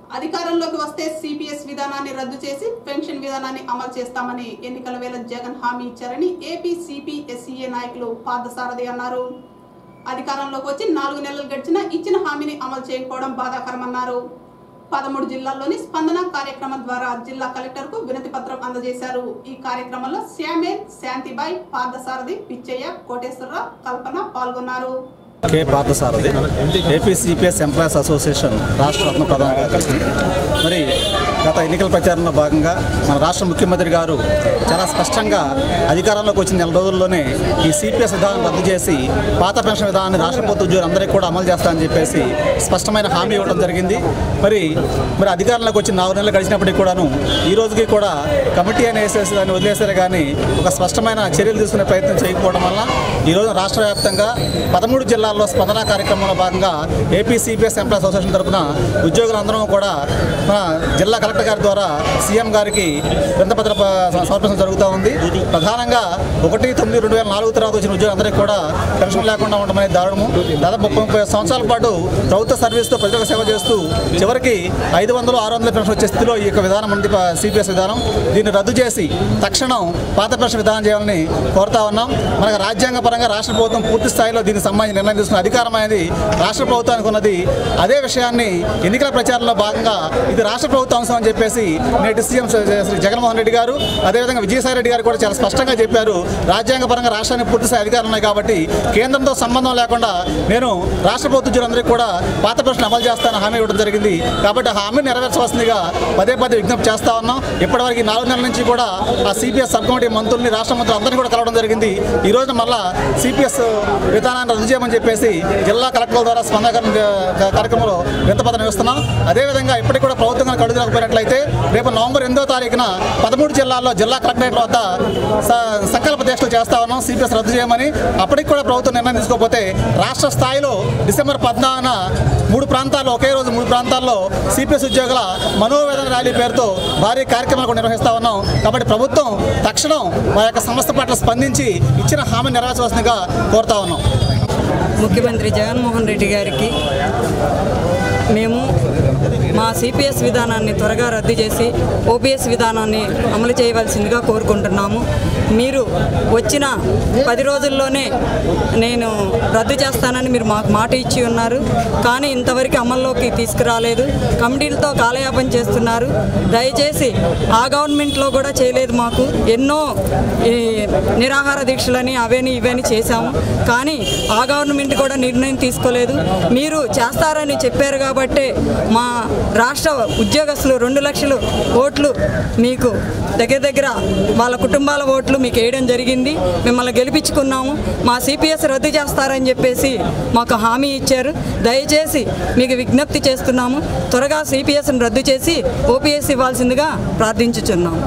అధికారంలోకి వస్తే సిపిఎస్ విధానాన్ని రద్దు చేసి పెన్షన్ విధానాన్ని అమలు చేస్తామని ఎన్నికల వేళ జగన్ హామీ ఇచ్చారని ఏపీ సిపిఎస్ఈఏ నాయకులు పార్థసారథి అన్నారు అధికారంలోకి వచ్చి నాలుగు నెలలు గడిచినా ఇచ్చిన హామీని అమలు చేయకపోవడం బాధాకరమన్నారు పదమూడు జిల్లాల్లోని స్పందన కార్యక్రమం ద్వారా జిల్లా కలెక్టర్ కు వినతి పత్రం అందజేశారు ఈ కార్యక్రమంలో శ్యామేల్ శాంతిబాయ్ పార్థసారథి పిచ్చయ్య కోటేశ్వరరావు కల్పన పాల్గొన్నారు K Parthasarathy AP CPS employees association రాష్ట్ర రత్న ప్రధాన కార్యదర్శి మరి గత ఎన్నికల ప్రచారంలో భాగంగా మన రాష్ట్ర ముఖ్యమంత్రి గారు చాలా స్పష్టంగా అధికారంలోకి వచ్చిన నెల రోజుల్లోనే ఈ సిపిఎస్ విధానం రద్దు చేసి పాత పెన్షన్ విధానాన్ని రాష్ట్ర ప్రభుత్వ ఉద్యోగులందరికీ కూడా అమలు చేస్తామని చెప్పేసి స్పష్టమైన హామీ ఇవ్వడం జరిగింది మరి మరి అధికారంలోకి వచ్చి నాలుగు నెలలు గడిచినప్పటికీ కూడాను ఈ రోజుకి కూడా కమిటీ అని వేసేసి దాన్ని వదిలేశారు కానీ ఒక స్పష్టమైన చర్యలు తీసుకునే ప్రయత్నం చేయకపోవడం వల్ల ఈ రోజు రాష్ట్ర వ్యాప్తంగా పదమూడు జిల్లాల్లో స్పందన కార్యక్రమంలో భాగంగా ఏపీ సిపిఎస్ ఎంప్లాయ్ అసోసియేషన్ తరఫున ఉద్యోగులందరం కూడా మన జిల్లా కలెక్టర్ గారి ద్వారా సీఎం గారికి వింతపత్ర సమర్పించడం జరుగుతూ ఉంది ప్రధానంగా ఒకటి తొమ్మిది రెండు వేల నాలుగు తర్వాత వచ్చిన ఉద్యోగులందరికీ కూడా పెన్షన్ లేకుండా ఉండడం అనేది దారుణము దాదాపు ముప్పై ముప్పై సంవత్సరాల పాటు ప్రభుత్వ సర్వీస్తో ప్రజలకు సేవ చేస్తూ చివరికి ఐదు వందలు ఆరు వందల పెన్షన్ వచ్చే స్థితిలో ఈ యొక్క విధానం ఉంది సిపిఎస్ విధానం దీన్ని రద్దు చేసి తక్షణం పాత పెన్షన్ విధానం చేయాలని కోరుతా ఉన్నాం మనకు రాజ్యాంగ పరంగా రాష్ట్ర ప్రభుత్వం పూర్తి స్థాయిలో దీనికి సంబంధించి నిర్ణయం తీసుకున్న అధికారం అనేది రాష్ట్ర ప్రభుత్వానికి ఉన్నది అదే విషయాన్ని ఎన్నికల ప్రచారంలో భాగంగా ఇది రాష్ట్ర ప్రభుత్వ అంశం అని చెప్పేసి నేటి సీఎం శ్రీ జగన్మోహన్ రెడ్డి గారు అదేవిధంగా విజయసాయి రెడ్డి గారు కూడా చాలా స్పష్టంగా చెప్పారు రాజ్యాంగ పరంగా రాష్ట్రానికి పూర్తి స్థాయి అధికారులు ఉన్నాయి కాబట్టి కేంద్రంతో సంబంధం లేకుండా నేను రాష్ట్ర ప్రభుత్వ ఉద్యోగులందరికీ కూడా పాత పెన్షన్ అమలు చేస్తానని హామీ ఇవ్వడం జరిగింది కాబట్టి ఆ హామీ నెరవేర్చవలసిందిగా పదే పదే విజ్ఞప్తి చేస్తా ఉన్నాం ఇప్పటివరకు ఈ నాలుగు నెలల నుంచి కూడా ఆ సిపిఎస్ సబ్ కమిటీ మంత్రుల్ని రాష్ట్ర మంత్రులు అందరినీ కూడా కలవడం జరిగింది ఈ రోజున మళ్ళా సిపిఎస్ విధానాన్ని రద్దు చేయమని చెప్పేసి జిల్లా కలెక్టర్ల ద్వారా స్పందన కా- కార్యక్రమంలో వింతపత్రం ఇస్తున్నాం అదేవిధంగా ఇప్పటికి కూడా ప్రభుత్వం కనుక అడుగు రాకపోయినట్లయితే రేపు నవంబర్ ఎనిమిదో తారీఖున పదమూడు జిల్లాల్లో జిల్లా కలెక్టరేట్ల వద్ద స- సంకల్ప దీక్షలు చేస్తా ఉన్నాం సిపిఎస్ రద్దు చేయమని అప్పటికి కూడా ప్రభుత్వం నిర్ణయం తీసుకోకపోతే రాష్ట్ర స్థాయిలో డిసెంబర్ పద్నాలుగున మూడు ప్రాంతాల్లో ఒకే రోజు మూడు ప్రాంతాల్లో సిపిఎస్ ఉద్యోగుల మనోవేదన ర్యాలీ పేరుతో భారీ కార్యక్రమాలు కూడా నిర్వహిస్తా ఉన్నాం కాబట్టి ప్రభుత్వం తక్షణం మా యొక్క సంస్థ పట్ల స్పందించి ఇచ్చిన హామీ నెరవేర్చవలసిందిగా కోరుతా ఉన్నాం ముఖ్యమంత్రి జగన్మోహన్ రెడ్డి గారికి మేము మా సిపిఎస్ విధానాన్ని త్వరగా రద్దు చేసి ఓపీఎస్ విధానాన్ని అమలు చేయవలసిందిగా కోరుకుంటున్నాము మీరు వచ్చిన పది రోజుల్లోనే నేను రద్దు చేస్తానని మీరు మాకు మాట ఇచ్చి ఉన్నారు కానీ ఇంతవరకు అమల్లోకి తీసుకురాలేదు కమిటీలతో కాలయాపన చేస్తున్నారు దయచేసి ఆ గవర్నమెంట్లో కూడా చేయలేదు మాకు ఎన్నో ఈ నిరాహార దీక్షలని అవేని ఇవేని చేశాము కానీ ఆ గవర్నమెంట్ కూడా నిర్ణయం తీసుకోలేదు మీరు చేస్తారని చెప్పారు కాబట్టే మా రాష్ట్ర ఉద్యోగస్తులు రెండు లక్షలు ఓట్లు మీకు దగ్గర దగ్గర వాళ్ళ కుటుంబాల ఓట్లు మీకు వేయడం జరిగింది మిమ్మల్ని గెలిపించుకున్నాము మా సిపిఎస్ రద్దు చేస్తారని చెప్పేసి మాకు హామీ ఇచ్చారు దయచేసి మీకు విజ్ఞప్తి చేస్తున్నాము త్వరగా సిపిఎస్ని రద్దు చేసి ఓపీఎస్ ఇవ్వాల్సిందిగా ప్రార్థించుచున్నాము